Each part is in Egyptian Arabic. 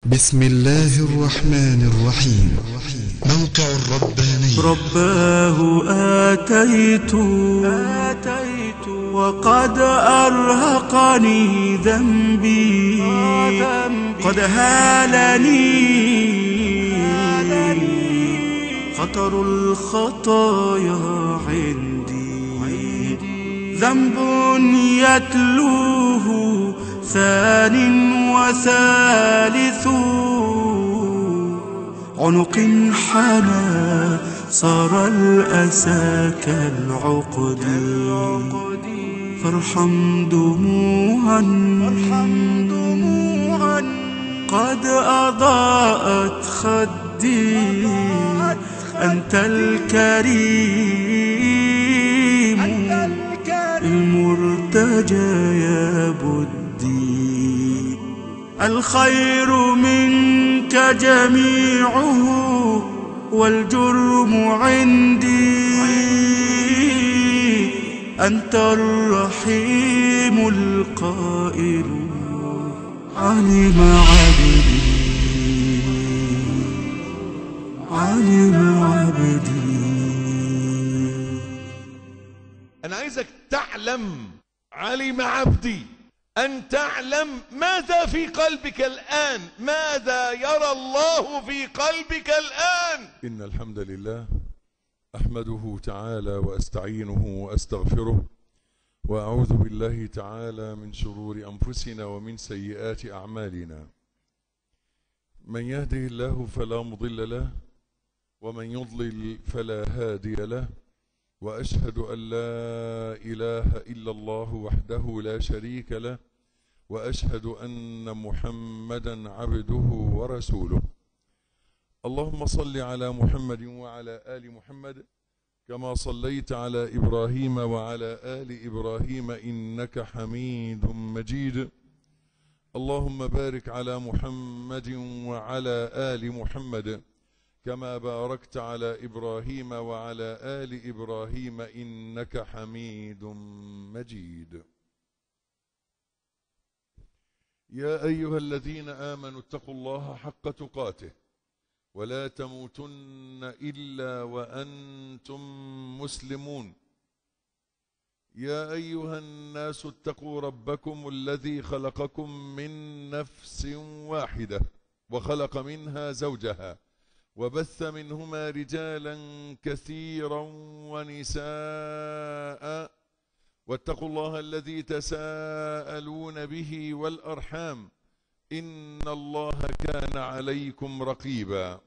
بسم الله الرحمن الرحيم موقع الرباني رباه آتيت آتيت وقد أرهقني ذنبي قد هالني خطر الخطايا عندي ذنب يتلوه ثان وثالث عنق حنى صار الأسى كالعقد فارحم دموعا قد أضاءت خدي أنت الكريم المرتجى يا بدي الخير منك جميعه والجرم عندي أنت الرحيم القائل علم عبدي علم عبدي أنا عايزك تعلم علم عبدي أن تعلم ماذا في قلبك الآن ماذا يرى الله في قلبك الآن إن الحمد لله أحمده تعالى وأستعينه وأستغفره وأعوذ بالله تعالى من شرور أنفسنا ومن سيئات أعمالنا من يهده الله فلا مضل له ومن يضلل فلا هادي له وأشهد أن لا إله إلا الله وحده لا شريك له وأشهد أن محمدا عبده ورسوله اللهم صل على محمد وعلى آل محمد كما صليت على إبراهيم وعلى آل إبراهيم إنك حميد مجيد اللهم بارك على محمد وعلى آل محمد كما باركت على إبراهيم وعلى آل إبراهيم إنك حميد مجيد يا أيها الذين آمنوا اتقوا الله حق تقاته ولا تموتن إلا وأنتم مسلمون يا أيها الناس اتقوا ربكم الذي خلقكم من نفس واحدة وخلق منها زوجها وبث منهما رجالا كثيرا ونساء واتقوا الله الذي تساءلون به والأرحام إن الله كان عليكم رقيبا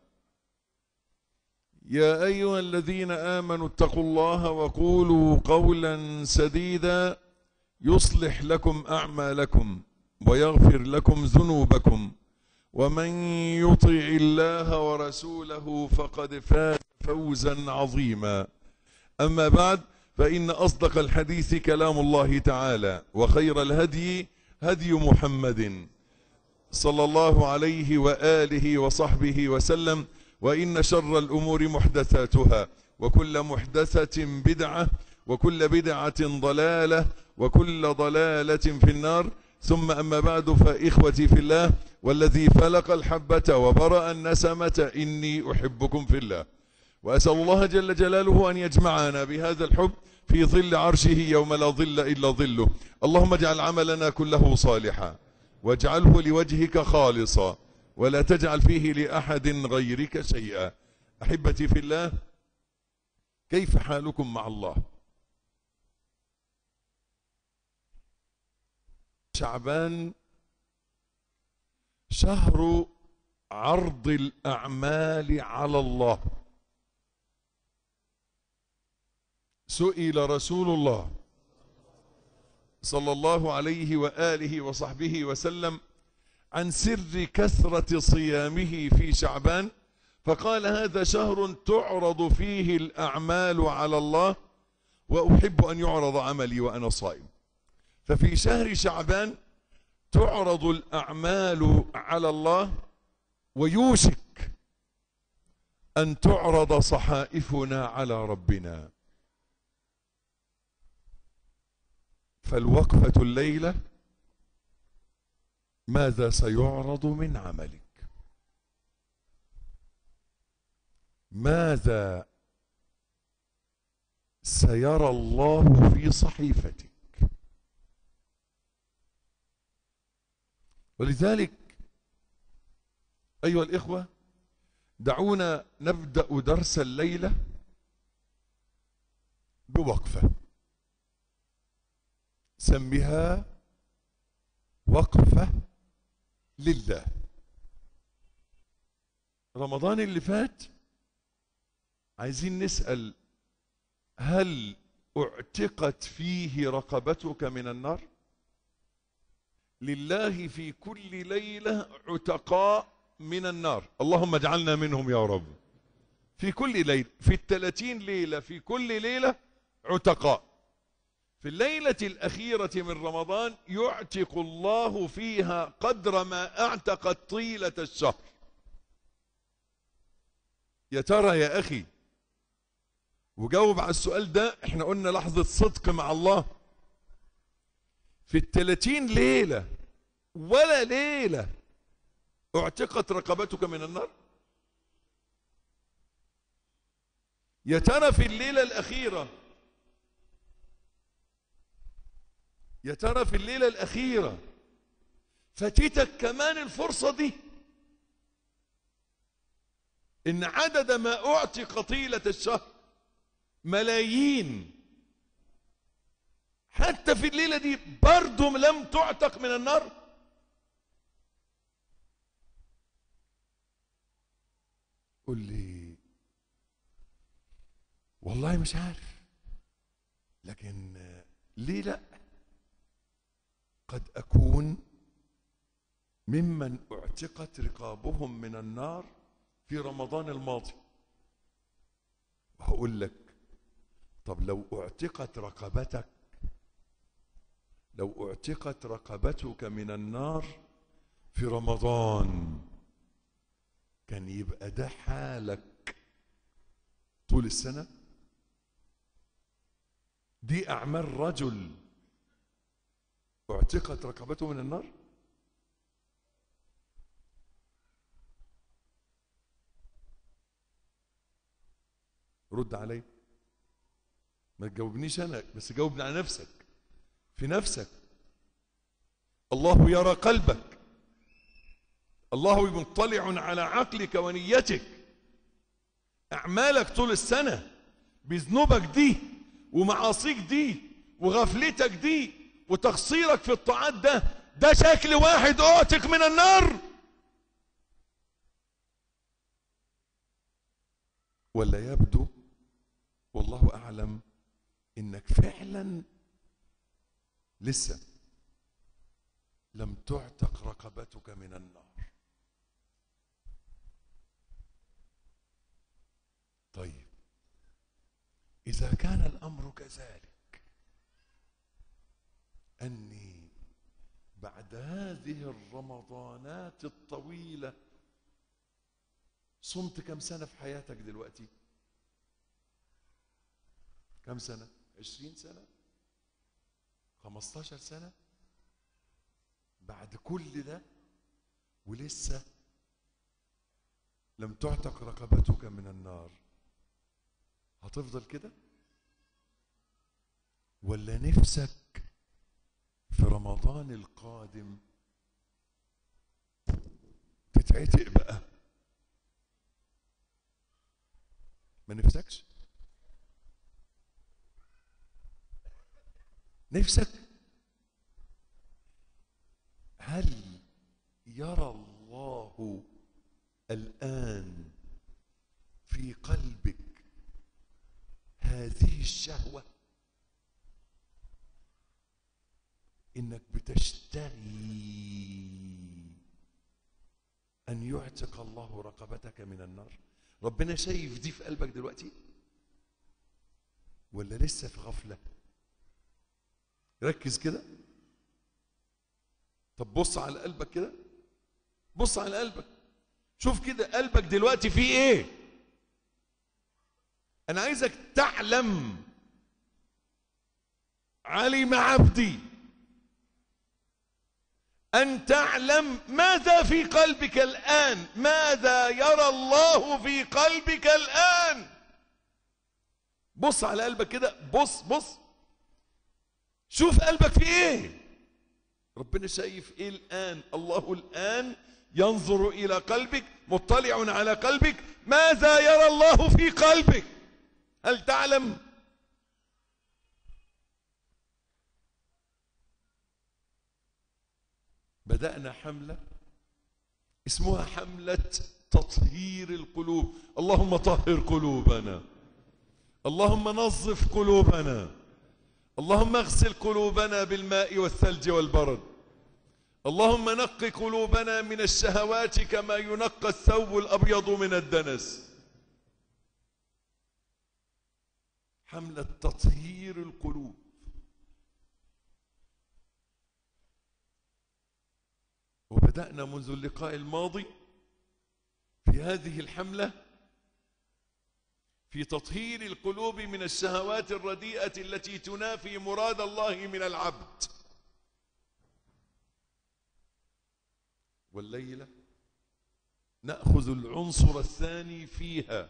يا أيها الذين آمنوا اتقوا الله وقولوا قولا سديدا يصلح لكم أعمالكم ويغفر لكم ذنوبكم ومن يطع الله ورسوله فقد فاز فوزا عظيما أما بعد فإن أصدق الحديث كلام الله تعالى وخير الهدي هدي محمد صلى الله عليه وآله وصحبه وسلم وإن شر الأمور محدثاتها وكل محدثة بدعة وكل بدعة ضلالة وكل ضلالة في النار ثم أما بعد فإخوتي في الله والذي فلق الحبة وبرأ النسمة إني أحبكم في الله وأسأل الله جل جلاله أن يجمعنا بهذا الحب في ظل عرشه يوم لا ظل إلا ظله اللهم اجعل عملنا كله صالحا واجعله لوجهك خالصا ولا تجعل فيه لأحد غيرك شيئا أحبتي في الله كيف حالكم مع الله شعبان شهر عرض الأعمال على الله سئل رسول الله صلى الله عليه وآله وصحبه وسلم عن سر كثرة صيامه في شعبان فقال هذا شهر تعرض فيه الأعمال على الله وأحب أن يعرض عملي وأنا صائم ففي شهر شعبان تعرض الأعمال على الله ويوشك أن تعرض صحائفنا على ربنا فالوقفة الليلة ماذا سيعرض من عملك ماذا سيرى الله في صحيفتك ولذلك أيها الإخوة دعونا نبدأ درس الليلة بوقفة سمها وقفة لله رمضان اللي فات عايزين نسأل هل اعتقت فيه رقبتك من النار لله في كل ليلة عتقاء من النار اللهم اجعلنا منهم يا رب في كل ليلة في الثلاثين ليلة في كل ليلة عتقاء في الليلة الأخيرة من رمضان يعتق الله فيها قدر ما اعتقت طيلة الشهر يا ترى يا أخي وجاوب على السؤال ده احنا قلنا لحظة صدق مع الله في الثلاثين ليلة ولا ليلة اعتقت رقبتك من النار يا ترى في الليلة الأخيرة يا ترى في الليلة الأخيرة فاتتك كمان الفرصة دي إن عدد ما أعتق طيلة الشهر ملايين حتى في الليلة دي برضه لم تعتق من النار قل لي والله مش عارف لكن ليه لا قد أكون ممن اعتقت رقابهم من النار في رمضان الماضي وهقول لك طب لو اعتقت رقبتك لو اعتقت رقبتك من النار في رمضان كان يبقى ده حالك طول السنة دي أعمال رجل اعتقت رقبته من النار رد علي ما تجاوبنيش انا بس جاوبني على نفسك في نفسك الله يرى قلبك الله مطلع على عقلك ونيتك اعمالك طول السنه بذنوبك دي ومعاصيك دي وغفلتك دي وتقصيرك في الطاعات ده ده شكل واحد اعتق من النار ولا يبدو والله اعلم انك فعلا لسه لم تعتق رقبتك من النار طيب اذا كان الامر كذلك اني بعد هذه الرمضانات الطويله صمت كم سنه في حياتك دلوقتي كم سنه عشرين سنه خمستاشر سنه بعد كل ده ولسه لم تعتق رقبتك من النار هتفضل كده ولا نفسك في رمضان القادم تتعتق بقى ما نفسكش نفسك هل يرى الله الآن في قلبك هذه الشهوة إنك بتشتهي أن يعتق الله رقبتك من النار ربنا شايف دي في قلبك دلوقتي ولا لسه في غفلة ركز كده طب بص على قلبك كده بص على قلبك شوف كده قلبك دلوقتي فيه ايه انا عايزك تعلم علم عبدي أن تعلم ماذا في قلبك الآن ماذا يرى الله في قلبك الآن بص على قلبك كده بص بص شوف قلبك في ايه ربنا شايف ايه الآن الله الآن ينظر إلى قلبك مطلع على قلبك ماذا يرى الله في قلبك هل تعلم بدأنا حملة اسمها حملة تطهير القلوب اللهم طهر قلوبنا اللهم نظف قلوبنا اللهم اغسل قلوبنا بالماء والثلج والبرد اللهم نق قلوبنا من الشهوات كما ينقى الثوب الأبيض من الدنس حملة تطهير القلوب وبدأنا منذ اللقاء الماضي في هذه الحملة في تطهير القلوب من الشهوات الرديئة التي تنافي مراد الله من العبد والليلة نأخذ العنصر الثاني فيها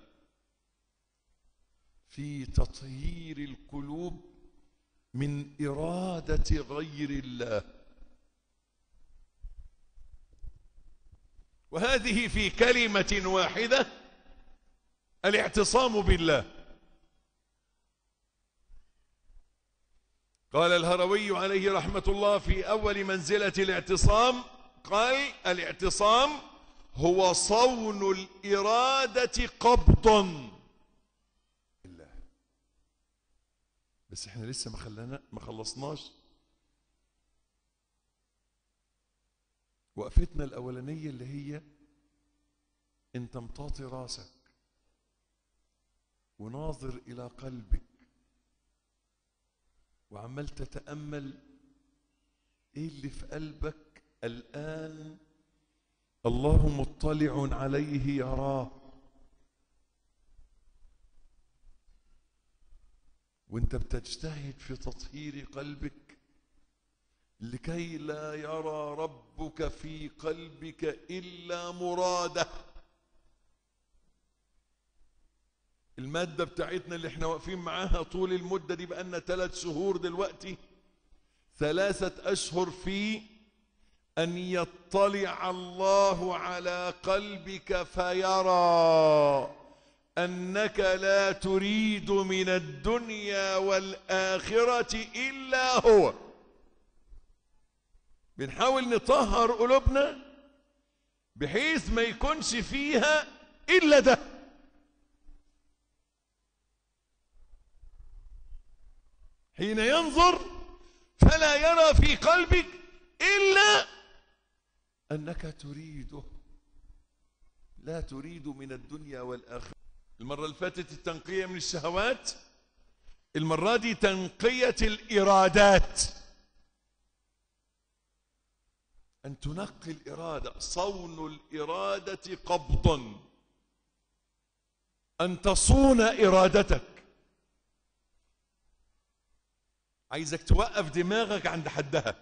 في تطهير القلوب من إرادة غير الله وهذه في كلمة واحدة الاعتصام بالله قال الهروي عليه رحمة الله في أول منزلة الاعتصام قال الاعتصام هو صون الإرادة قبضا الله بس احنا لسه ما خلنا ما خلصناش وقفتنا الأولانية اللي هي انت مطاطي راسك وناظر إلى قلبك وعمال تتأمل ايه اللي في قلبك الآن الله مطلع عليه يراه وانت بتجتهد في تطهير قلبك لكي لا يرى ربك في قلبك إلا مراده المادة بتاعتنا اللي احنا واقفين معاها طول المدة دي بقالنا ثلاث شهور دلوقتي ثلاثة أشهر في أن يطلع الله على قلبك فيرى أنك لا تريد من الدنيا والآخرة إلا هو بنحاول نطهر قلوبنا بحيث ما يكونش فيها إلا ده حين ينظر فلا يرى في قلبك إلا أنك تريده لا تريد من الدنيا والآخرة المرة اللي فاتت التنقية من الشهوات المرة دي تنقية الإرادات أن تنقي الإرادة صون الإرادة قبضا أن تصون إرادتك عايزك توقف دماغك عند حدها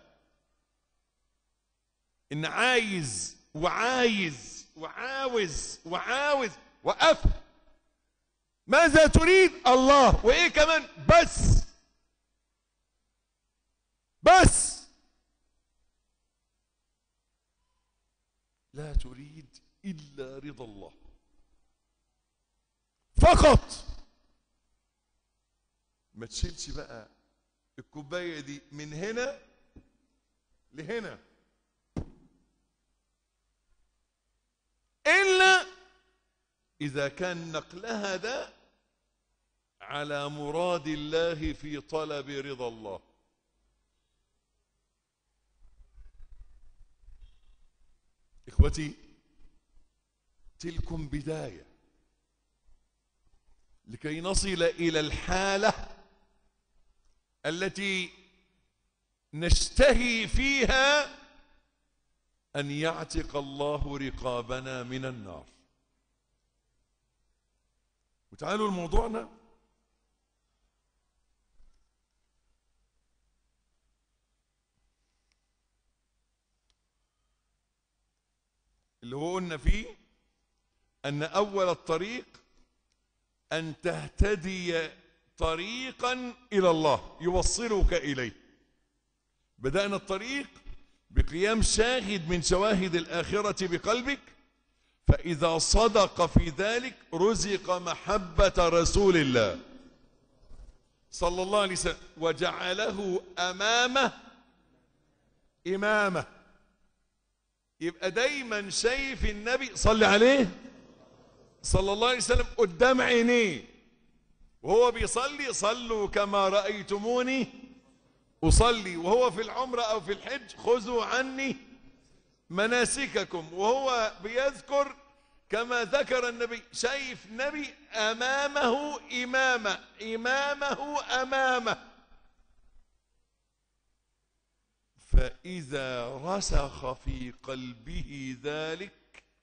ان عايز وعايز وعاوز وعاوز وقف ماذا تريد الله وايه كمان بس بس لا تريد الا رضا الله فقط ما تشيلش بقى الكوبايه دي من هنا لهنا الا اذا كان نقلها ده على مراد الله في طلب رضا الله اخوتي تلكم بدايه لكي نصل الى الحاله التي نشتهي فيها ان يعتق الله رقابنا من النار وتعالوا لموضوعنا اللي هو قلنا فيه أن أول الطريق أن تهتدي طريقا إلى الله يوصلك إليه بدأنا الطريق بقيام شاهد من شواهد الآخرة بقلبك فإذا صدق في ذلك رزق محبة رسول الله صلى الله عليه وسلم وجعله أمامه إمامه يبقى دايما شايف النبي صلي عليه صلى الله عليه وسلم قدام عينيه وهو بيصلي صلوا كما رأيتموني أصلي وهو في العمرة أو في الحج خذوا عني مناسككم وهو بيذكر كما ذكر النبي شايف نبي أمامه إمامة إمامه أمامه فإذا رسخ في قلبه ذلك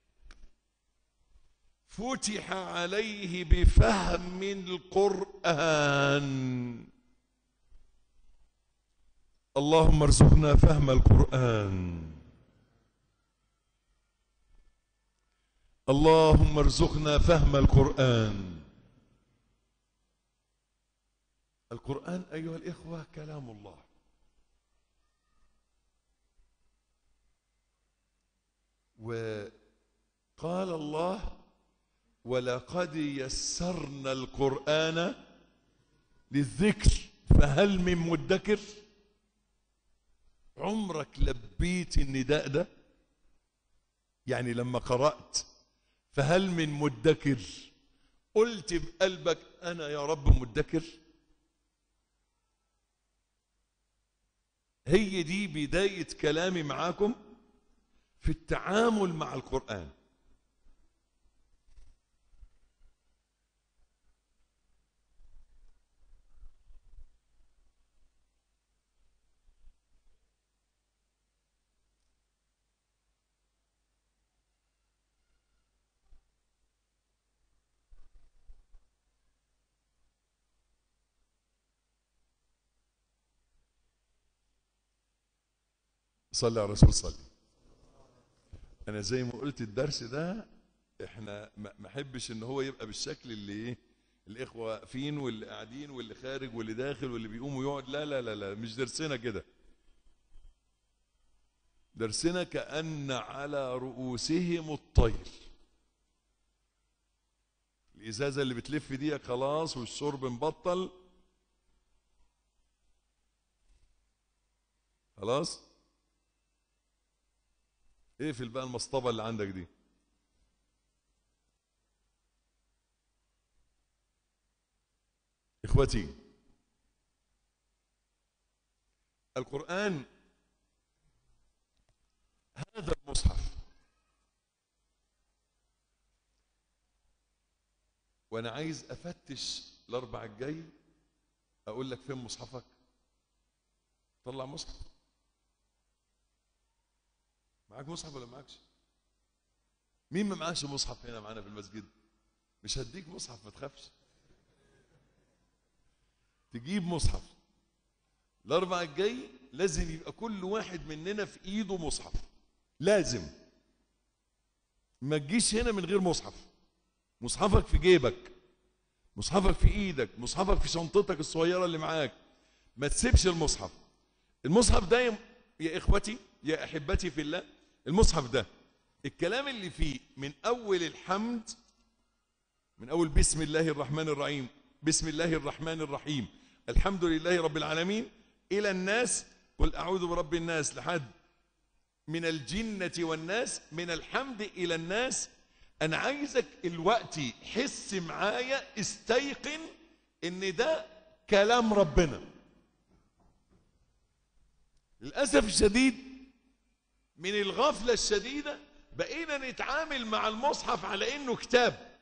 فتح عليه بفهم القرآن اللهم ارزقنا فهم القرآن اللهم ارزقنا فهم القرآن القرآن أيها الإخوة كلام الله وقال الله ولقد يسرنا القرآن للذكر فهل من مدكر عمرك لبيت النداء ده يعني لما قرأت فهل من مدكر قلت بقلبك أنا يا رب مدكر هي دي بداية كلامي معاكم في التعامل مع القرآن صلى على الرسول صلي انا زي ما قلت الدرس ده احنا ما ما احبش ان هو يبقى بالشكل اللي ايه الاخوه واقفين واللي قاعدين واللي خارج واللي داخل واللي بيقوم ويقعد لا لا لا لا مش درسنا كده درسنا كأن على رؤوسهم الطير الإزازة اللي بتلف دي خلاص والشرب مبطل خلاص اقفل بقى المصطبة اللي عندك دي اخوتي القرآن هذا المصحف وانا عايز افتش الاربع الجاي اقول لك فين مصحفك طلع مصحف معاك مصحف ولا معاكش مين ما معاش مصحف هنا معانا في المسجد مش هديك مصحف ما تخافش تجيب مصحف الاربع الجاي لازم يبقى كل واحد مننا في ايده مصحف لازم ما تجيش هنا من غير مصحف مصحفك في جيبك مصحفك في ايدك مصحفك في شنطتك الصغيره اللي معاك ما تسيبش المصحف المصحف ده يا- يا اخوتي يا احبتي في الله المصحف ده الكلام اللي فيه من اول الحمد من اول بسم الله الرحمن الرحيم بسم الله الرحمن الرحيم الحمد لله رب العالمين الى الناس قل اعوذ برب الناس لحد من الجنة والناس من الحمد إلى الناس أنا عايزك الوقت حس معايا استيقن إن ده كلام ربنا للأسف الشديد من الغفلة الشديدة بقينا نتعامل مع المصحف على إنه كتاب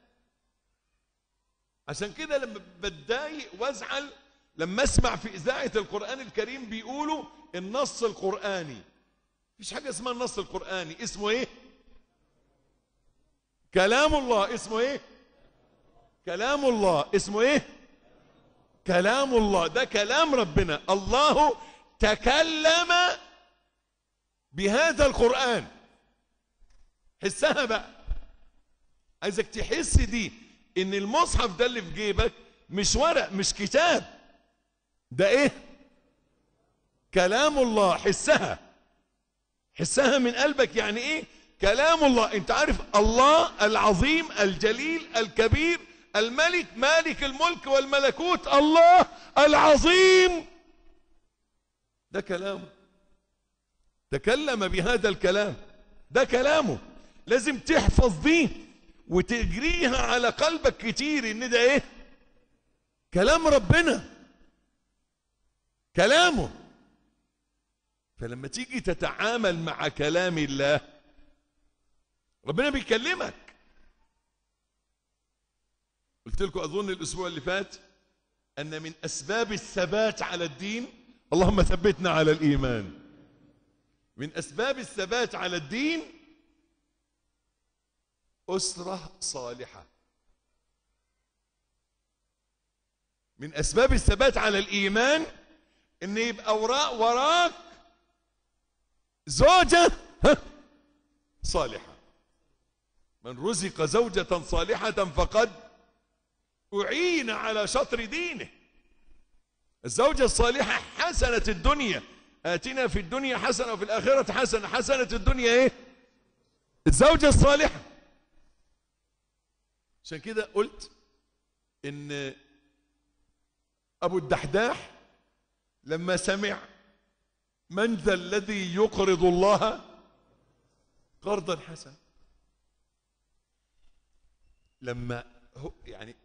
عشان كده لما بتضايق وازعل لما اسمع في إذاعة القرآن الكريم بيقولوا النص القرآني مفيش حاجة اسمها النص القرآني اسمه ايه كلام الله اسمه ايه كلام الله اسمه ايه كلام الله ده كلام ربنا الله تكلم بهذا القرآن حسها بقى عايزك تحس دي ان المصحف ده اللي في جيبك مش ورق مش كتاب ده ايه كلام الله حسها حسها من قلبك يعني ايه كلام الله انت عارف الله العظيم الجليل الكبير الملك مالك الملك والملكوت الله العظيم ده كلامه تكلم بهذا الكلام ده كلامه لازم تحفظ دي وتجريها على قلبك كتير ان ده ايه كلام ربنا كلامه فلما تيجي تتعامل مع كلام الله ربنا بيكلمك قلت لكم اظن الاسبوع اللي فات ان من اسباب الثبات على الدين اللهم ثبتنا على الايمان من اسباب الثبات على الدين اسره صالحه من اسباب الثبات على الايمان ان يبقى وراء وراك زوجه ها، صالحه من رزق زوجه صالحه فقد اعين على شطر دينه الزوجه الصالحه حسنه الدنيا اتنا في الدنيا حسنه وفي الاخره حسنه حسنه الدنيا ايه الزوجه الصالحه عشان كده قلت ان ابو الدحداح لما سمع من ذا الذي يقرض الله قرضا حسنا لما هو يعني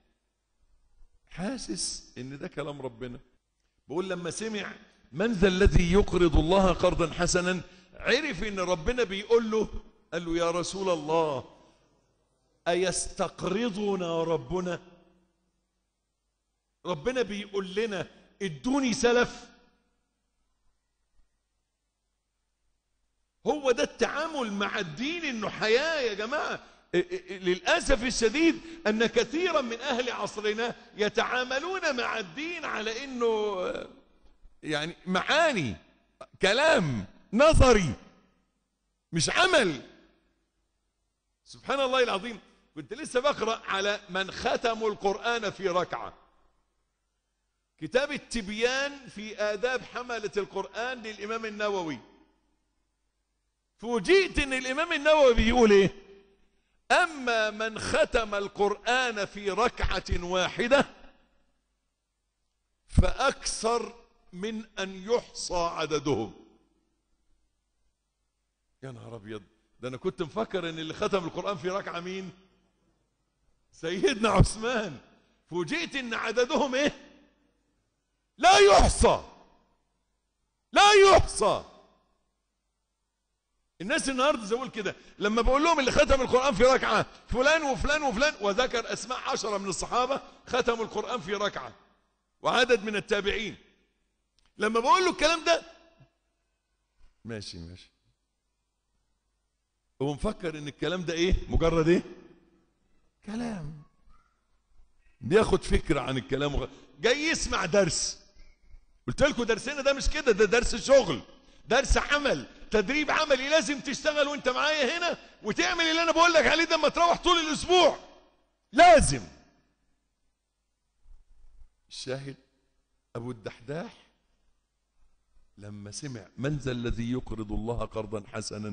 حاسس ان ده كلام ربنا بقول لما سمع من ذا الذي يقرض الله قرضا حسنا عرف ان ربنا بيقول له قال له يا رسول الله ايستقرضنا ربنا ربنا بيقول لنا ادوني سلف هو ده التعامل مع الدين انه حياه يا جماعه للاسف الشديد ان كثيرا من اهل عصرنا يتعاملون مع الدين على انه يعني معاني كلام نظري مش عمل سبحان الله العظيم كنت لسه بقرا على من ختموا القران في ركعه كتاب التبيان في آداب حملة القرآن للإمام النووي فوجئت ان الإمام النووي بيقول ايه أما من ختم القرآن في ركعة واحدة فأكثر من أن يحصى عددهم يا نهار أبيض ده أنا كنت مفكر ان اللي ختم القرآن في ركعة مين سيدنا عثمان فوجئت ان عددهم ايه لا يحصى لا يحصى الناس النهارده زي اقول كده لما بقول لهم اللي ختم القران في ركعه فلان وفلان وفلان وذكر اسماء عشره من الصحابه ختموا القران في ركعه وعدد من التابعين لما بقول له الكلام ده ماشي ماشي هو مفكر ان الكلام ده ايه مجرد ايه كلام بياخد فكره عن الكلام وغ... جاي يسمع درس قلت لكم درسنا ده مش كده ده درس شغل درس عمل تدريب عملي لازم تشتغل وانت معايا هنا وتعمل اللي انا بقول لك عليه ده لما تروح طول الاسبوع لازم الشاهد ابو الدحداح لما سمع من ذا الذي يقرض الله قرضا حسنا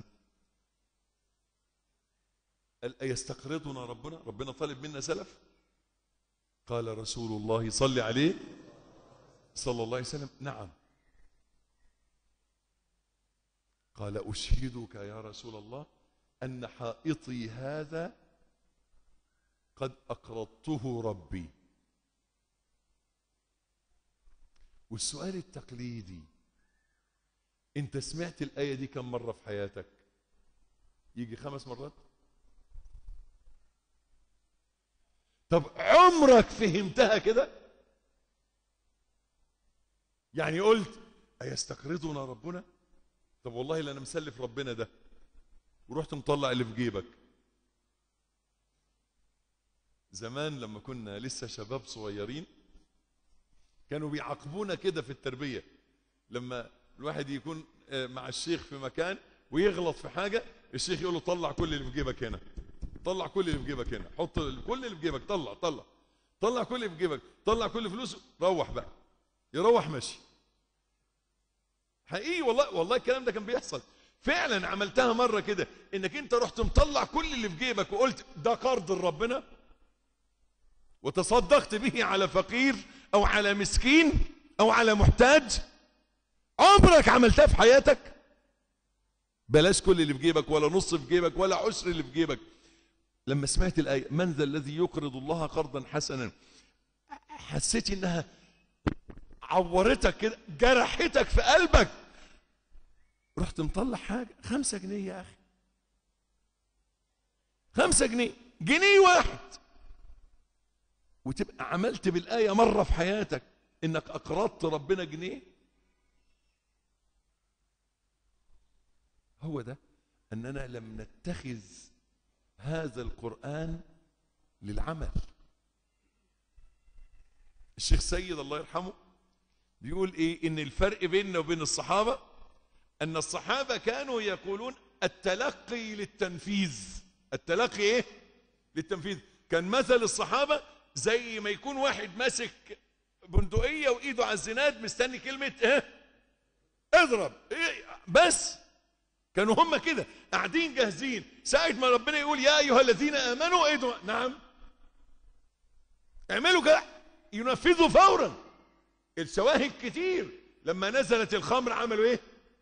قال ايستقرضنا ربنا ربنا طالب منا سلف قال رسول الله صل عليه صلى الله عليه وسلم نعم قال أشهدك يا رسول الله أن حائطي هذا قد أقرضته ربي والسؤال التقليدي انت سمعت الآية دي كم مرة في حياتك يجي خمس مرات طب عمرك فهمتها كده يعني قلت أيستقرضنا ربنا طب والله اللي أنا مسلف ربنا ده ورحت مطلع اللي في جيبك زمان لما كنا لسه شباب صغيرين كانوا بيعاقبونا كده في التربية لما الواحد يكون مع الشيخ في مكان ويغلط في حاجة الشيخ يقول له طلع كل اللي في جيبك هنا طلع كل اللي في جيبك هنا حط كل اللي في جيبك طلع طلع طلع كل اللي في جيبك طلع كل فلوسه روح بقى يروح ماشي حقيقي والله والله الكلام ده كان بيحصل فعلا عملتها مره كده انك انت رحت مطلع كل اللي في جيبك وقلت ده قرض لربنا وتصدقت به على فقير او على مسكين او على محتاج عمرك عملتها في حياتك بلاش كل اللي في جيبك ولا نص في جيبك ولا عشر اللي في جيبك لما سمعت الآية من ذا الذي يقرض الله قرضا حسنا حسيت انها عورتك كده جرحتك في قلبك رحت مطلع حاجة خمسة جنيه يا أخي خمسة جنيه جنيه واحد وتبقى عملت بالآية مرة في حياتك إنك أقرضت ربنا جنيه هو ده أننا لم نتخذ هذا القرآن للعمل الشيخ سيد الله يرحمه بيقول ايه ان الفرق بيننا وبين الصحابة ان الصحابة كانوا يقولون التلقي للتنفيذ التلقي ايه للتنفيذ كان مثل الصحابة زي ما يكون واحد ماسك بندقية وايده على الزناد مستني كلمة ايه اضرب إيه بس كانوا هم كده قاعدين جاهزين ساعة ما ربنا يقول يا أيها الذين آمنوا ايدوا نعم اعملوا كده ينفذوا فورا الشواهد كتير لما نزلت الخمر عملوا ايه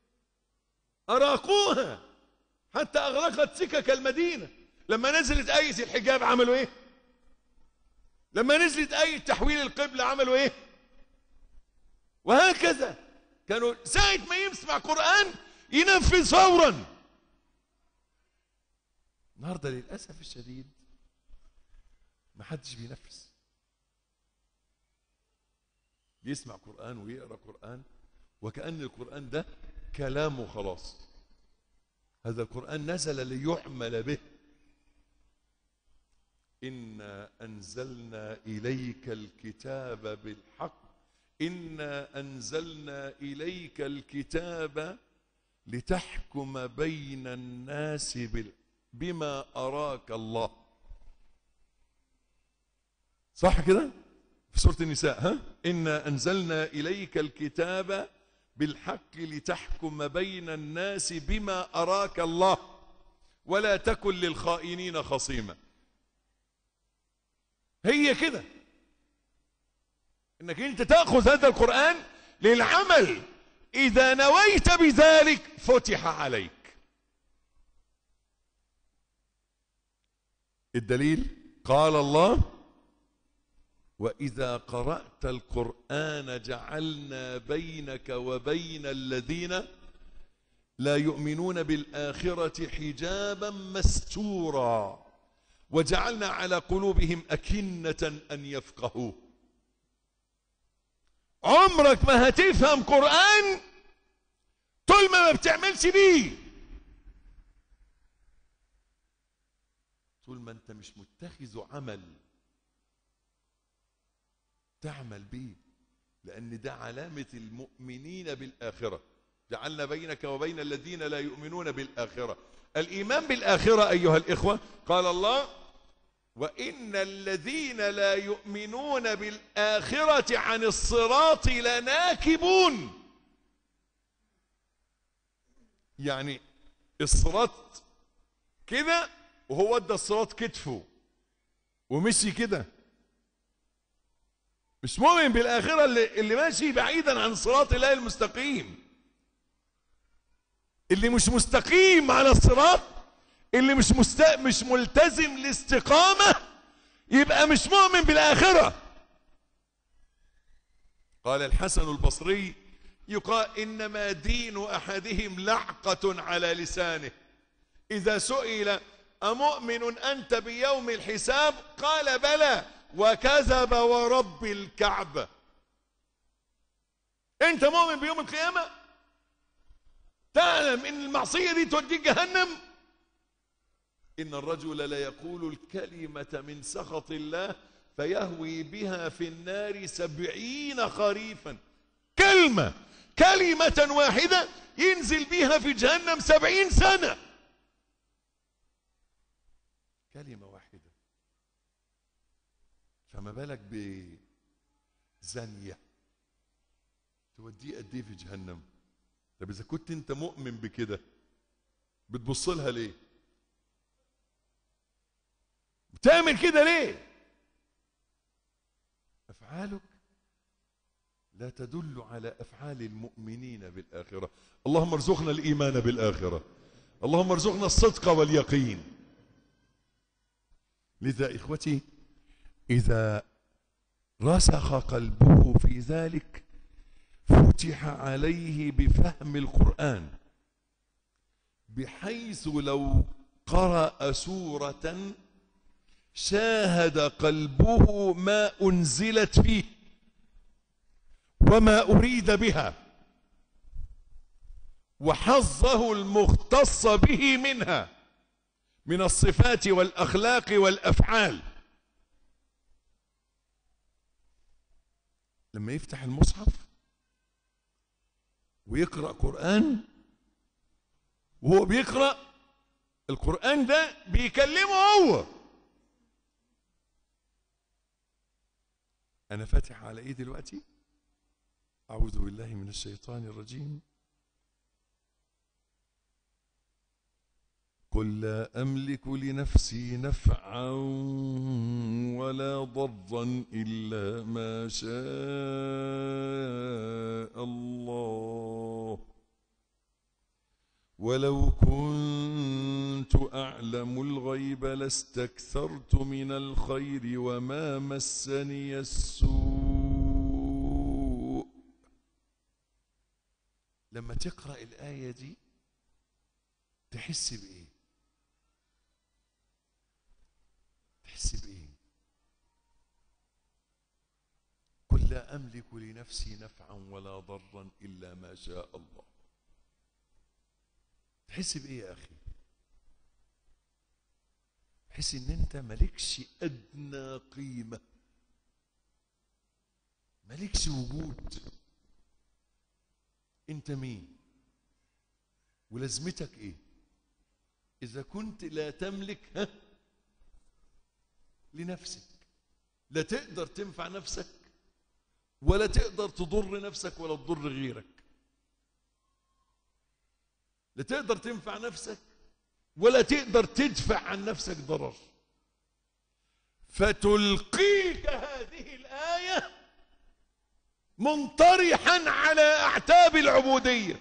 أراقوها حتى أغرقت سكك المدينة لما نزلت آية الحجاب عملوا ايه لما نزلت آية تحويل القبلة عملوا ايه وهكذا كانوا ساعة ما يسمع قرآن ينفذ فورا النهارده للاسف الشديد ما حدش بينفذ يسمع قران ويقرا قران وكان القران ده كلامه خلاص هذا القران نزل ليعمل به انا انزلنا اليك الكتاب بالحق انا انزلنا اليك الكتاب لتحكم بين الناس بال... بما أراك الله صح كده في سورة النساء ها إنا أنزلنا إليك الكتاب بالحق لتحكم بين الناس بما أراك الله ولا تكن للخائنين خصيما هي كده انك انت تاخذ هذا القران للعمل إذا نويت بذلك فتح عليك الدليل قال الله وإذا قرأت القرآن جعلنا بينك وبين الذين لا يؤمنون بالآخرة حجابا مستورا وجعلنا على قلوبهم أكنة أن يفقهوه عمرك ما هتفهم قرآن طول ما ما بتعملش بيه طول ما انت مش متخذ عمل تعمل بيه لأن ده علامة المؤمنين بالآخرة جعلنا بينك وبين الذين لا يؤمنون بالآخرة الإيمان بالآخرة أيها الإخوة قال الله وإن الذين لا يؤمنون بالآخرة عن الصراط لناكبون يعني الصراط كده وهو ادى الصراط كتفه ومشي كده مش مؤمن بالآخرة اللي, اللي ماشي بعيدا عن صراط الله المستقيم اللي مش مستقيم على الصراط اللي مش مست... مش ملتزم الاستقامة يبقى مش مؤمن بالآخرة قال الحسن البصري يقال إنما دين أحدهم لعقة على لسانه إذا سئل أمؤمن أنت بيوم الحساب قال بلى وكذب ورب الكعبة أنت مؤمن بيوم القيامة تعلم إن المعصية دي توديك جهنم إن الرجل ليقول الكلمة من سخط الله فيهوي بها في النار سبعين خريفا كلمة كلمة واحدة ينزل بها في جهنم سبعين سنة كلمة واحدة فما بالك بزانية توديه قد ايه في جهنم طب اذا كنت انت مؤمن بكده بتبص لها ليه بتعمل كده ليه افعالك لا تدل على افعال المؤمنين بالاخره اللهم ارزقنا الايمان بالاخره اللهم ارزقنا الصدق واليقين لذا اخوتي اذا رسخ قلبه في ذلك فتح عليه بفهم القران بحيث لو قرأ سورة شاهد قلبه ما أنزلت فيه وما أريد بها وحظه المختص به منها من الصفات والأخلاق والأفعال لما يفتح المصحف ويقرأ قرآن وهو بيقرأ القرآن ده بيكلمه هو أنا فاتح على إيه دلوقتي أعوذ بالله من الشيطان الرجيم قل لا أملك لنفسي نفعا ولا ضرا إلا ما شاء الله ولو كنت أعلم الغيب لاستكثرت من الخير وما مسني السوء لما تقرأ الآية دي تحس بإيه تحس بإيه قل لا أملك لنفسي نفعا ولا ضرا إلا ما شاء الله تحس بايه يا اخي تحس ان انت مالكش ادنى قيمه مالكش وجود انت مين ولازمتك ايه اذا كنت لا تملك ها لنفسك لا تقدر تنفع نفسك ولا تقدر تضر نفسك ولا تضر غيرك لا تقدر تنفع نفسك ولا تقدر تدفع عن نفسك ضرر فتلقيك هذه الآية منطرحا على أعتاب العبودية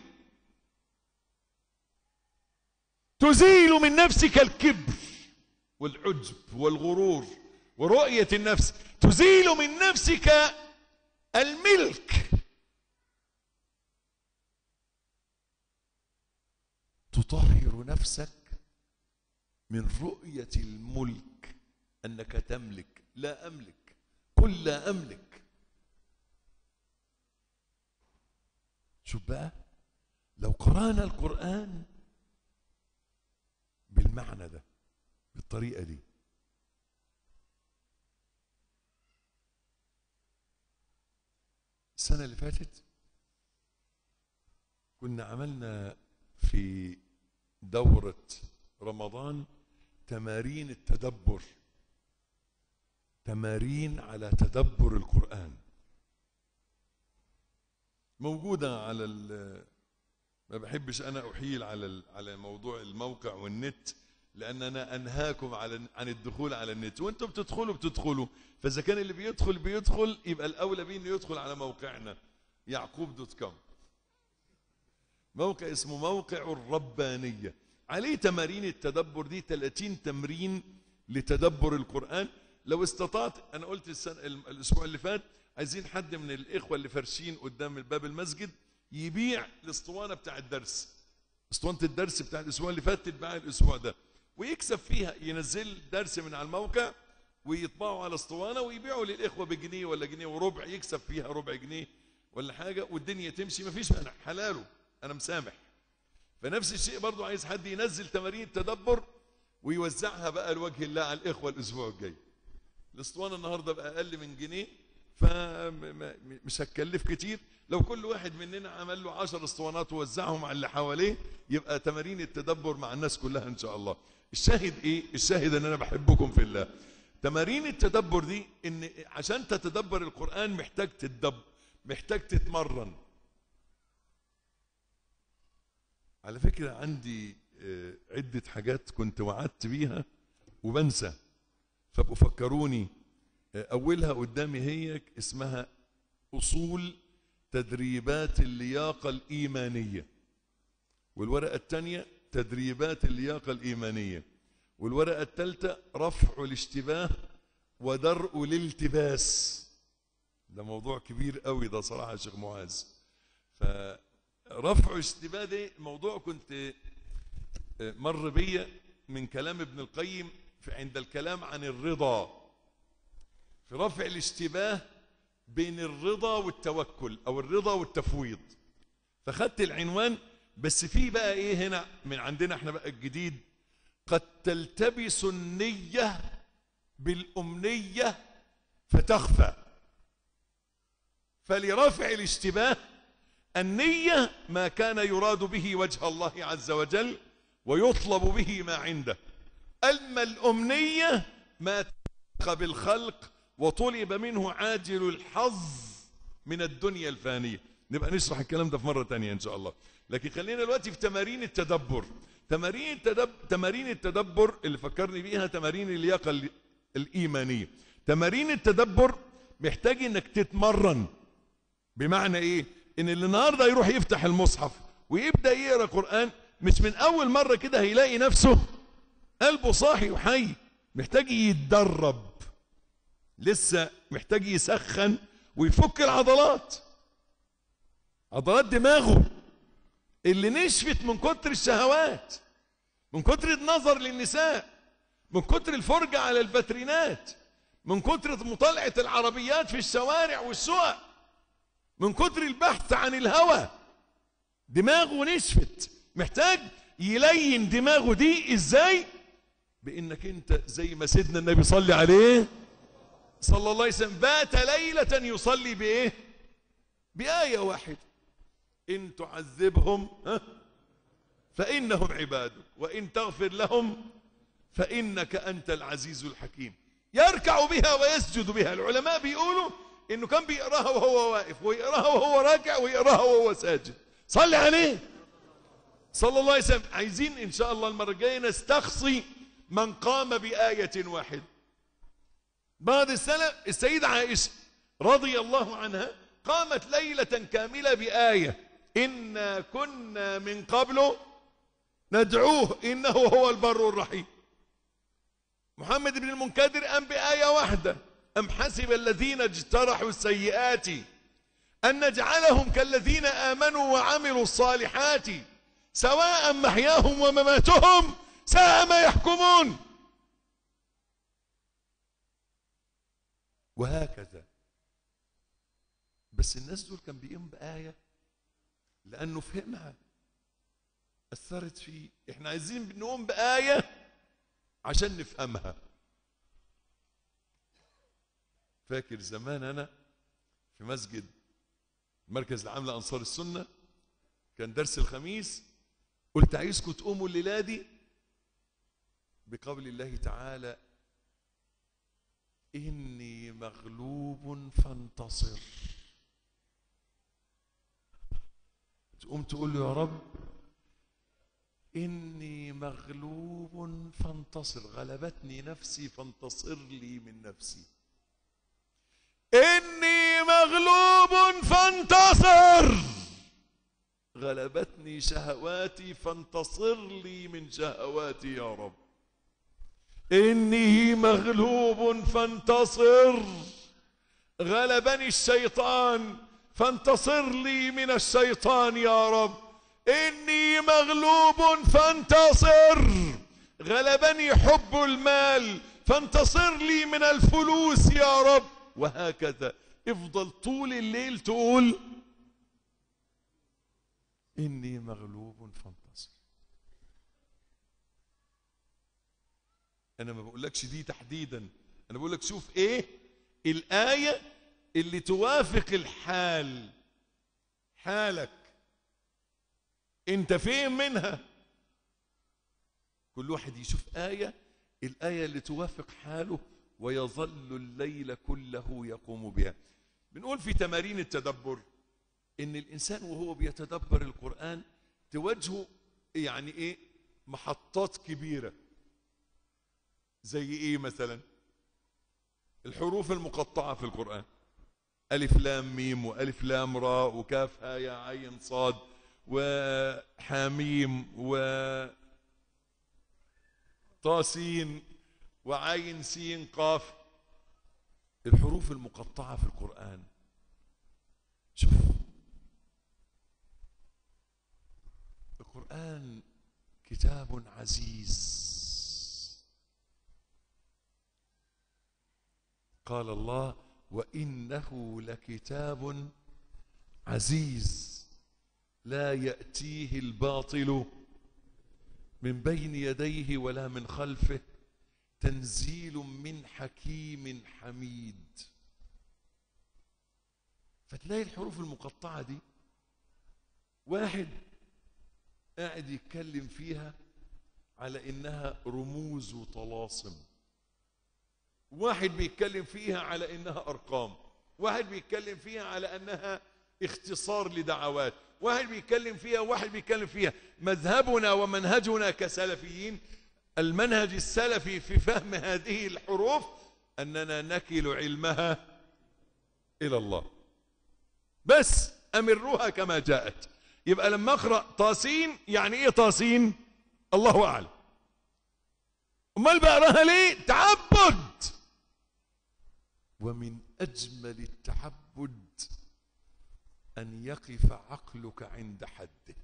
تزيل من نفسك الكبر والعجب والغرور ورؤية النفس تزيل من نفسك الملك تطهر نفسك من رؤية الملك أنك تملك لا أملك قل لا أملك شوف بقى لو قرأنا القرآن بالمعنى ده بالطريقة دي السنة اللي فاتت كنا عملنا في دورة رمضان تمارين التدبر تمارين على تدبر القرآن موجودة على ال ما بحبش أنا أحيل على على موضوع الموقع والنت لأن أنا أنهاكم على عن الدخول على النت وأنتم بتدخلوا بتدخلوا فإذا كان اللي بيدخل بيدخل يبقى الأولى بيه إنه يدخل على موقعنا يعقوب دوت كوم موقع اسمه موقع الربانية عليه تمارين التدبر دي 30 تمرين لتدبر القرآن لو استطعت أنا قلت السنة الأسبوع اللي فات عايزين حد من الإخوة اللي فرشين قدام الباب المسجد يبيع الاسطوانة بتاع الدرس اسطوانة الدرس بتاع الأسبوع اللي فات تتباع الأسبوع ده ويكسب فيها ينزل درس من على الموقع ويطبعوا على اسطوانة ويبيعوا للإخوة بجنيه ولا جنيه وربع يكسب فيها ربع جنيه ولا حاجة والدنيا تمشي مفيش مانع حلاله أنا مسامح فنفس الشيء برضو عايز حد ينزل تمارين التدبر ويوزعها بقى لوجه الله على الإخوة الأسبوع الجاي الاسطوانة النهاردة بأقل من جنيه فمش هتكلف كتير لو كل واحد مننا عمل له 10 اسطوانات ووزعهم على اللي حواليه يبقى تمارين التدبر مع الناس كلها ان شاء الله الشاهد ايه الشاهد ان انا بحبكم في الله تمارين التدبر دي ان عشان تتدبر القرآن محتاج تتدب محتاج تتمرن على فكرة عندي آه، عدة حاجات كنت وعدت بيها وبنسى فابقوا فكروني آه، أولها قدامي هي اسمها أصول تدريبات اللياقة الإيمانية والورقة الثانية تدريبات اللياقة الإيمانية والورقة الثالثة رفع الاشتباه ودرء الالتباس ده موضوع كبير قوي ده صراحة يا شيخ معاذ فرفع الاشتباه ده موضوع كنت مر بيا من كلام ابن القيم في عند الكلام عن الرضا في رفع الاشتباه بين الرضا والتوكل او الرضا والتفويض فخدت العنوان بس في بقى ايه هنا من عندنا احنا بقى الجديد قد تلتبس النية بالأمنية فتخفى فلرفع الاشتباه النية ما كان يراد به وجه الله عز وجل ويطلب به ما عنده أما الأمنية ما تلق بالخلق وطلب منه عاجل الحظ من الدنيا الفانية نبقى نشرح الكلام ده في مرة تانية إن شاء الله لكن خلينا دلوقتي في تمارين التدبر تمارين التدبر تمارين التدبر اللي فكرني بيها تمارين اللياقة ال- الإيمانية تمارين التدبر محتاج انك تتمرن بمعنى ايه ان اللي النهارده يروح يفتح المصحف ويبدا يقرا قران مش من اول مره كده هيلاقي نفسه قلبه صاحي وحي محتاج يتدرب لسه محتاج يسخن ويفك العضلات عضلات دماغه اللي نشفت من كتر الشهوات من كتر النظر للنساء من كتر الفرجة على الباترينات من كتر مطالعة العربيات في الشوارع والسوق من كتر البحث عن الهوى دماغه نشفت محتاج يلين دماغه دي ازاي بانك انت زي ما سيدنا النبي صلى عليه صلى الله عليه وسلم بات ليلة يصلي بايه بآية واحدة إن تعذبهم ها، فإنهم عبادك وإن تغفر لهم فإنك أنت العزيز الحكيم يركع بها ويسجد بها العلماء بيقولوا إنه كان بيقراها وهو واقف ويقراها وهو راكع ويقراها وهو ساجد صلي عليه صلى الله عليه وسلم عايزين إن شاء الله المرة الجاية نستخصي من قام بآية واحدة بعد السنة السيدة عائشة رضي الله عنها قامت ليلة كاملة بآية إنا كنا من قبل ندعوه إنه هو البر الرحيم محمد بن المنكدر قام بآية واحدة أم حسب الذين اجترحوا السيئات أن نجعلهم كالذين آمنوا وعملوا الصالحات سواء محياهم ومماتهم ساء ما يحكمون وهكذا بس الناس دول كان بيقوم بآية لأنه فهمها أثرت فيه احنا عايزين نقوم بآية عشان نفهمها فاكر زمان أنا في مسجد مركز العام لأنصار السنة كان درس الخميس قلت عايزكم تقوموا الليلة دي بقول الله تعالى إني مغلوب فانتصر تقوم تقول له يا رب إني مغلوب فانتصر غلبتني نفسي فانتصر لي من نفسي إني مغلوب فانتصر غلبتني شهواتي فانتصر لي من شهواتي يا رب إني مغلوب فانتصر غلبني الشيطان فانتصر لي من الشيطان يا رب إني مغلوب فانتصر غلبني حب المال فانتصر لي من الفلوس يا رب وهكذا افضل طول الليل تقول إني مغلوب فانتصر أنا ما بقولكش دي تحديدا أنا بقولك شوف إيه الآية اللي توافق الحال حالك انت فين منها كل واحد يشوف آية الآية اللي توافق حاله ويظل الليل كله يقوم بها بنقول في تمارين التدبر ان الانسان وهو بيتدبر القرآن تواجهه يعني ايه محطات كبيرة زي ايه مثلا الحروف المقطعة في القرآن ألف لام ميم وألف لام راء وكاف ها يا عين صاد وحاميم و طاسين وعين سين قاف الحروف المقطعة في القرآن شوف القرآن كتاب عزيز قال الله وإنه لكتاب عزيز لا يأتيه الباطل من بين يديه ولا من خلفه تنزيل من حكيم حميد فتلاقي الحروف المقطعة دي واحد قاعد يتكلم فيها على انها رموز وطلاسم واحد بيتكلم فيها على انها ارقام واحد بيتكلم فيها على انها اختصار لدعوات واحد بيتكلم فيها واحد بيتكلم فيها مذهبنا ومنهجنا كسلفيين المنهج السلفي في فهم هذه الحروف اننا نكل علمها الى الله بس امروها كما جاءت يبقى لما اقرا طاسين يعني ايه طاسين الله اعلم امال بقراها ليه تعبد ومن اجمل التعبد ان يقف عقلك عند حده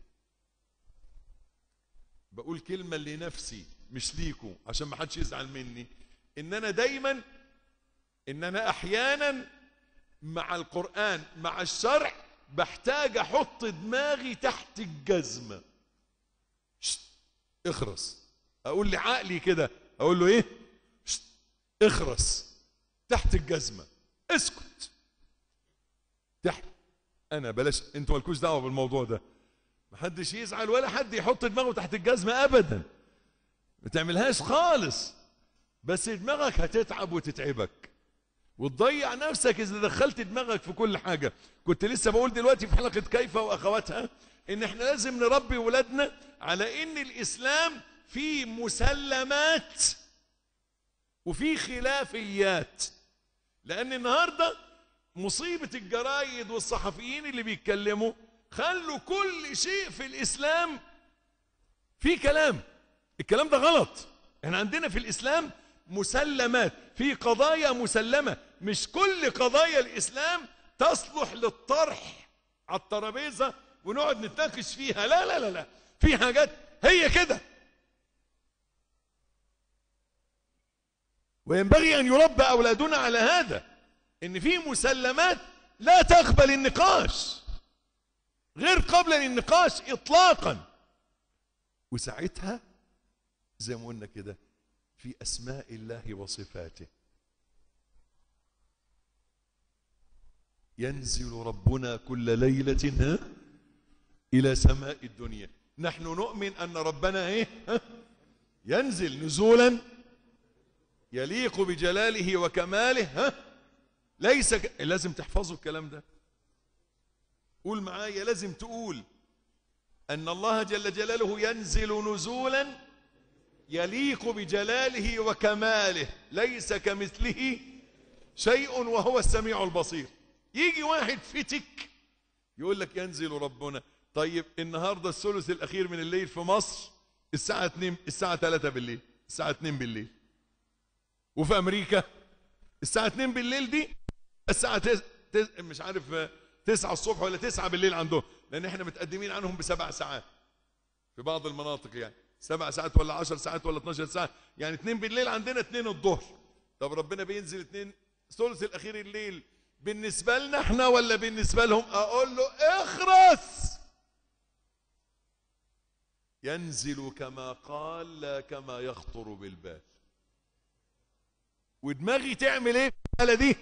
بقول كلمه لنفسي مش ليكم عشان ما حدش يزعل مني ان انا دايما ان انا احيانا مع القران مع الشرع بحتاج احط دماغي تحت الجزمه شت اخرس اقول لعقلي كده اقول له ايه شت اخرس تحت الجزمه اسكت تحت انا بلاش انتوا مالكوش دعوه بالموضوع ده محدش يزعل ولا حد يحط دماغه تحت الجزمه ابدا ما تعملهاش خالص بس دماغك هتتعب وتتعبك وتضيع نفسك اذا دخلت دماغك في كل حاجه كنت لسه بقول دلوقتي في حلقه كيف واخواتها ان احنا لازم نربي ولادنا على ان الاسلام فيه مسلمات وفيه خلافيات لان النهارده مصيبه الجرايد والصحفيين اللي بيتكلموا خلوا كل شيء في الاسلام في كلام الكلام ده غلط احنا عندنا في الاسلام مسلمات في قضايا مسلمة مش كل قضايا الإسلام تصلح للطرح على الترابيزة ونقعد نتناقش فيها لا لا لا لا في حاجات هي كده وينبغي أن يربى أولادنا على هذا إن في مسلمات لا تقبل النقاش غير قبل النقاش إطلاقا وساعتها زي ما قلنا كده في اسماء الله وصفاته ينزل ربنا كل ليله ها الى سماء الدنيا نحن نؤمن ان ربنا ايه ها ينزل نزولا يليق بجلاله وكماله ها ليس ك... لازم تحفظوا الكلام ده قول معايا لازم تقول ان الله جل جلاله ينزل نزولا يليق بجلاله وكماله ليس كمثله شيء وهو السميع البصير يجي واحد فتك يقول لك ينزل ربنا طيب النهارده الثلث الاخير من الليل في مصر الساعه 2 الساعه 3 بالليل الساعه 2 بالليل وفي امريكا الساعه 2 بالليل دي الساعه تس... تس... مش عارف 9 الصبح ولا 9 بالليل عندهم لان احنا متقدمين عنهم بسبع ساعات في بعض المناطق يعني سبع ساعات ولا عشر ساعات ولا 12 ساعة يعني اتنين بالليل عندنا اتنين الظهر طب ربنا بينزل اتنين ثلث الاخير الليل بالنسبة لنا احنا ولا بالنسبة لهم اقول له اخرس ينزل كما قال لا كما يخطر بالبال ودماغي تعمل ايه في الحالة دي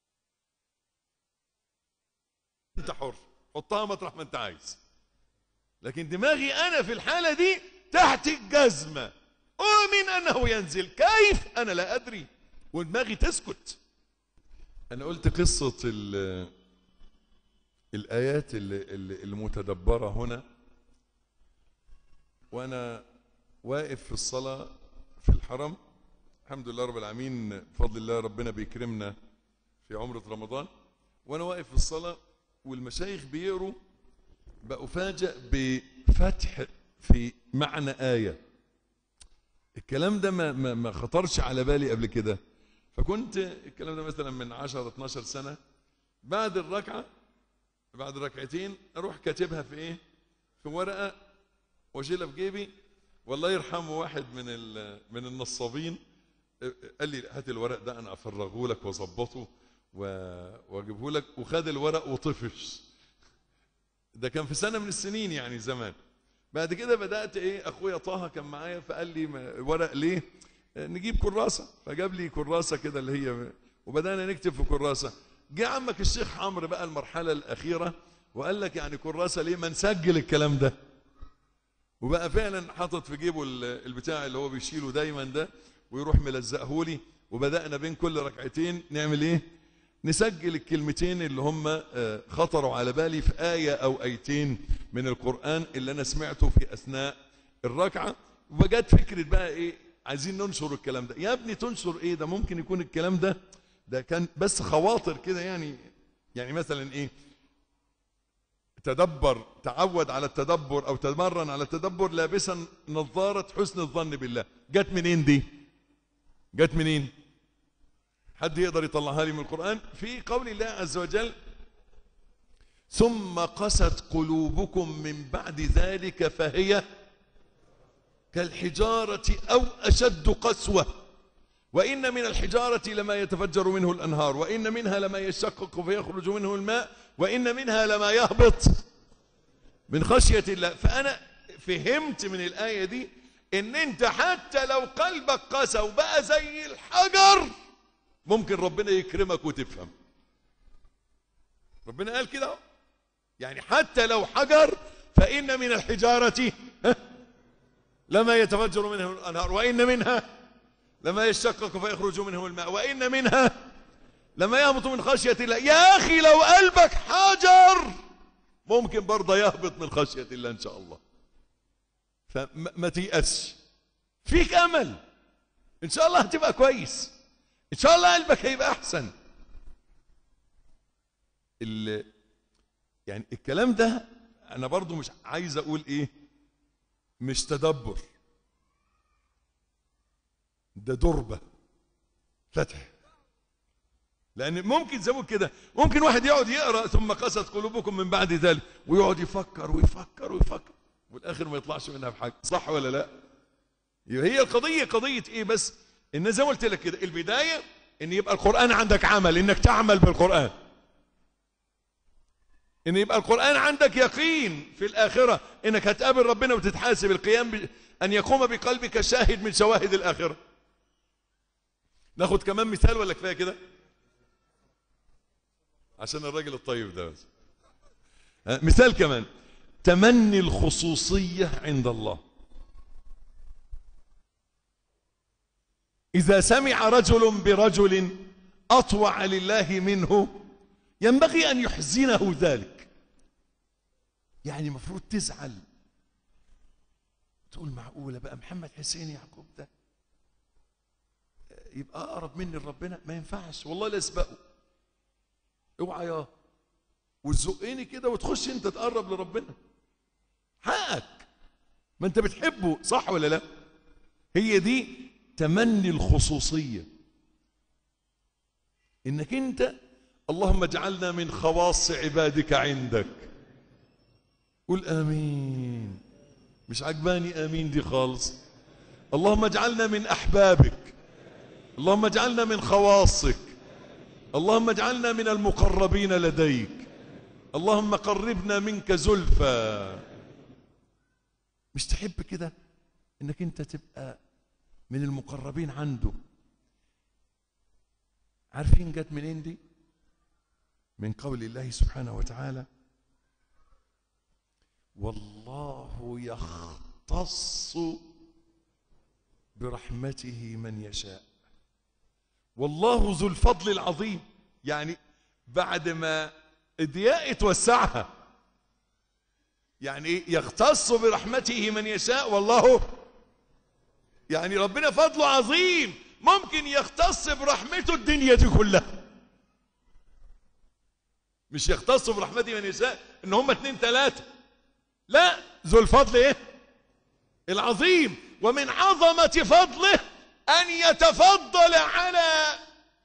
انت حر حطها مطرح ما انت عايز لكن دماغي انا في الحالة دي تحت الجزمة اؤمن انه ينزل كيف انا لا ادري ودماغي تسكت انا قلت قصة ال- الايات اللي- اللي- المتدبرة هنا وانا واقف في الصلاة في الحرم الحمد لله رب العالمين بفضل الله ربنا بيكرمنا في عمرة رمضان وانا واقف في الصلاة والمشايخ بيقروا بأفاجأ بفتح في معنى آية الكلام ده ما, ما, ما خطرش على بالي قبل كده فكنت الكلام ده مثلا من 10 12 سنة بعد الركعة بعد ركعتين اروح كاتبها في ايه في ورقة واشيلها في جيبي والله يرحمه واحد من ال- من النصابين قال لي هات الورق ده انا افرغه لك واظبطه و- واجيبه لك وخد الورق وطفش ده كان في سنه من السنين يعني زمان بعد كده بدات ايه اخويا طه كان معايا فقال لي ما- ورق ليه آه، نجيب كراسه فجاب لي كراسه كده اللي هي وبدانا نكتب في كراسه جه عمك الشيخ عمرو بقى المرحله الاخيره وقال لك يعني كراسه ليه ما نسجل الكلام ده وبقى فعلا حاطط في جيبه ال- البتاع اللي هو بيشيله دايما ده ويروح ملزقه لي وبدانا بين كل ركعتين نعمل ايه نسجل الكلمتين اللي هم آه، خطروا على بالي في آية أو آيتين من القرآن اللي أنا سمعته في أثناء الركعة وجت فكرة بقى إيه عايزين ننشر الكلام ده يا ابني تنشر إيه ده ممكن يكون الكلام ده ده كان بس خواطر كده يعني يعني مثلا إيه تدبر تعود على التدبر او تمرن على التدبر لابسا نظارة حسن الظن بالله جت منين دي جت منين حد يقدر يطلعها لي من القرآن في قول الله عز وجل ثم قست قلوبكم من بعد ذلك فهي كالحجارة أو أشد قسوة وإن من الحجارة لما يتفجر منه الأنهار وإن منها لما يشقق فيخرج منه الماء وإن منها لما يهبط من خشية الله فأنا فهمت من الآية دي إن أنت حتى لو قلبك قسى وبقى زي الحجر ممكن ربنا يكرمك وتفهم ربنا قال كده أهو. يعني حتى لو حجر فإن من الحجارة ها، لما يتفجر منه الأنهار وإن منها لما يشقق فيخرج منه الماء وإن منها لما يهبط من خشية الله يا أخي لو قلبك حجر ممكن برضه يهبط من خشية الله إن شاء الله فما ما تيأسش فيك أمل إن شاء الله هتبقى كويس إن شاء الله قلبك هيبقى أحسن ال يعني الكلام ده أنا برضه مش عايز أقول إيه مش تدبر ده دربة فتح لأن ممكن زي ما بقول كده ممكن واحد يقعد يقرأ ثم قست قلوبكم من بعد ذلك ويقعد يفكر ويفكر ويفكر والآخر ما يطلعش منها بحاجة صح ولا لا يبقى هي القضية قضية إيه بس إن زي ما قلت لك كده البداية إن يبقى القرآن عندك عمل إنك تعمل بالقرآن إن يبقى القرآن عندك يقين في الآخرة إنك هتقابل ربنا وتتحاسب القيام ب... أن يقوم بقلبك شاهد من شواهد الآخرة ناخد كمان مثال ولا كفايه كده عشان الراجل الطيب ده بس ها، مثال كمان تمني الخصوصية عند الله إذا سمع رجل برجل أطوع لله منه ينبغي أن يحزنه ذلك يعني المفروض تزعل تقول معقولة بقى محمد حسين يعقوب ده يبقى اقرب مني لربنا ما ينفعش والله لا اسبقه اوعى يا وتزقني كده وتخش انت تقرب لربنا حقك ما انت بتحبه صح ولا لا هي دي تمني الخصوصيه انك انت اللهم اجعلنا من خواص عبادك عندك قول امين مش عجباني امين دي خالص اللهم اجعلنا من احبابك اللهم اجعلنا من خواصك اللهم اجعلنا من المقربين لديك اللهم قربنا منك زلفى مش تحب كده انك انت تبقى من المقربين عنده عارفين جت منين دي من قول الله سبحانه وتعالى والله يختص برحمته من يشاء والله ذو الفضل العظيم يعني بعد ما الضياء توسعها يعني ايه يختص برحمته من يشاء والله يعني ربنا فضله عظيم ممكن يختص برحمته الدنيا دي كلها مش يختص برحمته من يشاء ان هم اتنين تلاتة لا ذو الفضل ايه العظيم ومن عظمة فضله ان يتفضل على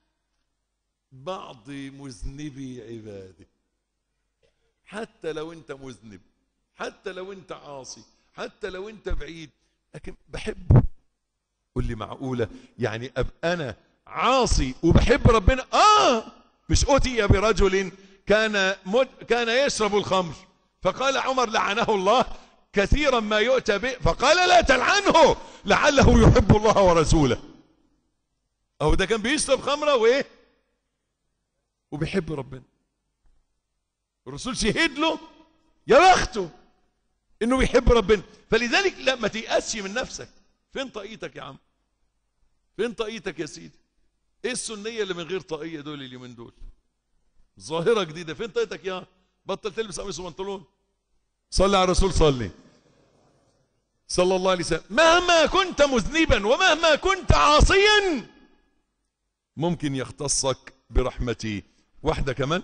بعض مذنبي عباده حتى لو انت مذنب حتى لو انت عاصي حتى لو انت بعيد لكن بحبه قول لي معقولة يعني أبقى أنا عاصي وبحب ربنا آه مش أتي برجل كان مد كان يشرب الخمر فقال عمر لعنه الله كثيرا ما يؤتى به فقال لا تلعنه لعله يحب الله ورسوله أهو ده كان بيشرب خمرة وإيه وبيحب ربنا الرسول شهد له يا بخته انه بيحب ربنا فلذلك لا ما تيأسش من نفسك فين طاقيتك يا عم فين طاقيتك يا سيدي ايه السنيه اللي من غير طاقيه دول اليومين دول ظاهره جديده فين طاقيتك يا بطل تلبس قميص وبنطلون صلي على الرسول صلي صلى الله عليه وسلم مهما كنت مذنبا ومهما كنت عاصيا ممكن يختصك برحمته واحده كمان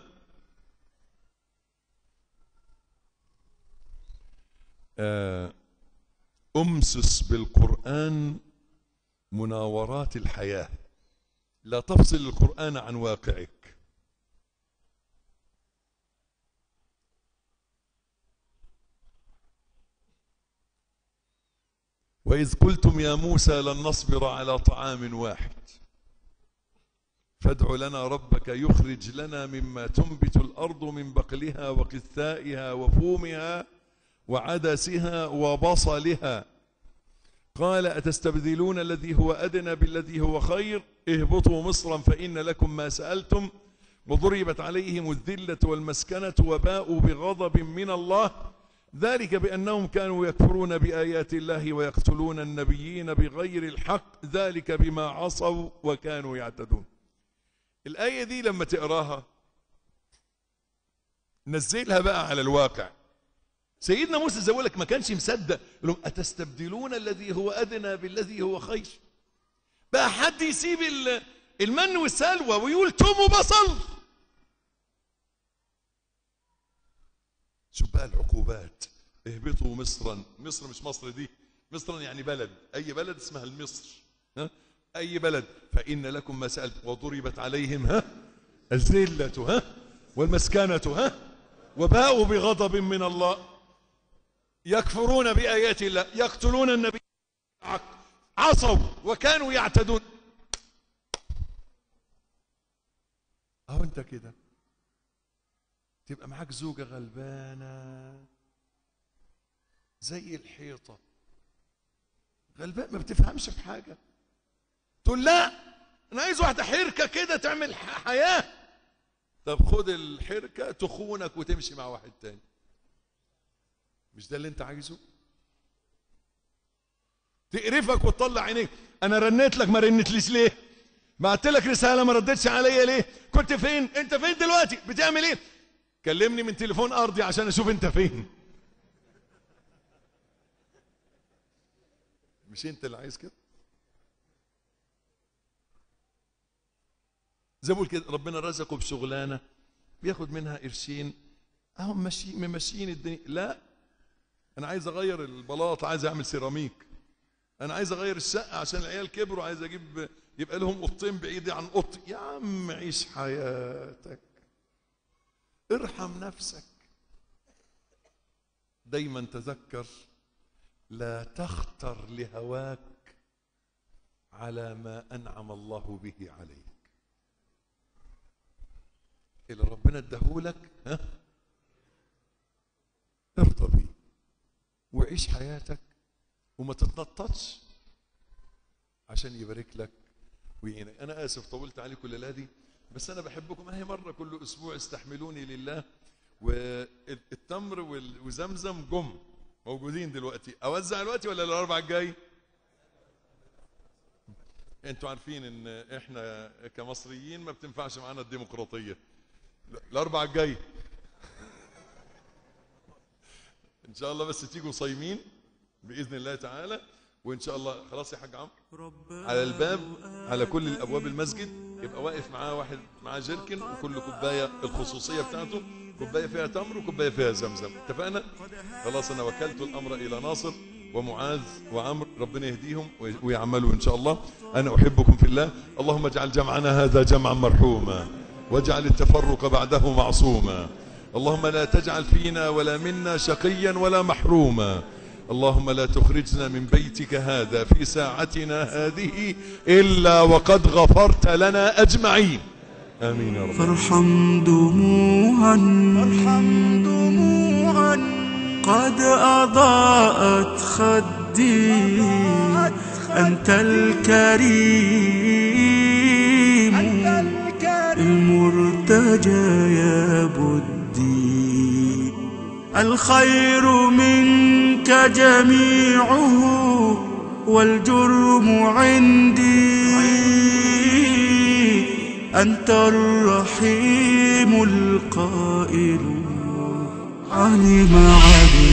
آه، أمسس بالقرآن مناورات الحياة لا تفصل القرآن عن واقعك وإذ قلتم يا موسى لن نصبر على طعام واحد فادع لنا ربك يخرج لنا مما تنبت الأرض من بقلها وقثائها وفومها وعدسها وبصلها قال أتستبدلون الذي هو أدنى بالذي هو خير اهبطوا مصرا فإن لكم ما سألتم وضربت عليهم الذلة والمسكنة وباءوا بغضب من الله ذلك بأنهم كانوا يكفرون بآيات الله ويقتلون النبيين بغير الحق ذلك بما عصوا وكانوا يعتدون الآية دي لما تقراها نزلها بقى على الواقع سيدنا موسى زي لك ما كانش مصدق يقول لهم أتستبدلون الذي هو أدنى بالذي هو خير بقى حد يسيب ال- المن والسلوى ويقول توم وبصل شوف بقى العقوبات اهبطوا مصرا مصر مش مصر دي مصرا يعني بلد اي بلد اسمها المصر ها اي بلد فان لكم ما سالت وضربت عليهم ها الذله ها والمسكنه ها وباءوا بغضب من الله يكفرون بايات الله يقتلون النبي عصوا وكانوا يعتدون اهو انت كده تبقى معاك زوجة غلبانة زي الحيطة غلبان ما بتفهمش في حاجة تقول لا انا عايز واحدة حركة كده تعمل ح- حياة طب خد الحركة تخونك وتمشي مع واحد تاني مش ده اللي انت عايزه تقرفك وتطلع عينيك انا رنيت لك ما رنتليش ليه بعت لك رساله ما ردتش عليا ليه كنت فين انت فين دلوقتي بتعمل ايه كلمني من تليفون ارضي عشان اشوف انت فين مش انت اللي عايز كده زي ما بقول كده ربنا رزقه بشغلانه بياخد منها قرشين اهو ماشي ممشيين الدنيا لا انا عايز اغير البلاط عايز اعمل سيراميك انا عايز اغير الشقه عشان العيال كبروا عايز اجيب يبقى لهم اوضتين بعيد عن اوضتي يا عم عيش حياتك ارحم نفسك دايما تذكر لا تختر لهواك على ما انعم الله به عليك اللي ربنا اداهولك ها ارضى بيه وعيش حياتك وما تتنططش عشان يبارك لك ويعينك انا اسف طولت عليكم الليله دي بس انا بحبكم اهي مره كل اسبوع استحملوني لله والتمر وال- وزمزم جم موجودين دلوقتي اوزع دلوقتي ولا الاربع الجاي انتوا عارفين ان احنا كمصريين ما بتنفعش معانا الديمقراطيه لا، الاربع الجاي ان شاء الله بس تيجوا صايمين باذن الله تعالى وان شاء الله خلاص يا حاج عمرو على الباب على كل الابواب المسجد يبقى واقف معاه واحد معاه جيركن وكل كوبايه الخصوصيه بتاعته كوبايه فيها تمر وكوبايه فيها زمزم اتفقنا خلاص انا وكلت الامر الى ناصر ومعاذ وعمرو ربنا يهديهم وي- ويعملوا ان شاء الله انا احبكم في الله اللهم اجعل جمعنا هذا جمعا مرحوما واجعل التفرق بعده معصوما اللهم لا تجعل فينا ولا منا شقيا ولا محروما اللهم لا تخرجنا من بيتك هذا في ساعتنا هذه إلا وقد غفرت لنا أجمعين آمين يا رب فارحم دموعا فارحم دموعا قد أضاءت خدي أنت الكريم المرتجى يا بدي الخير منك جميعه والجرم عندي أنت الرحيم القائل علم عبدي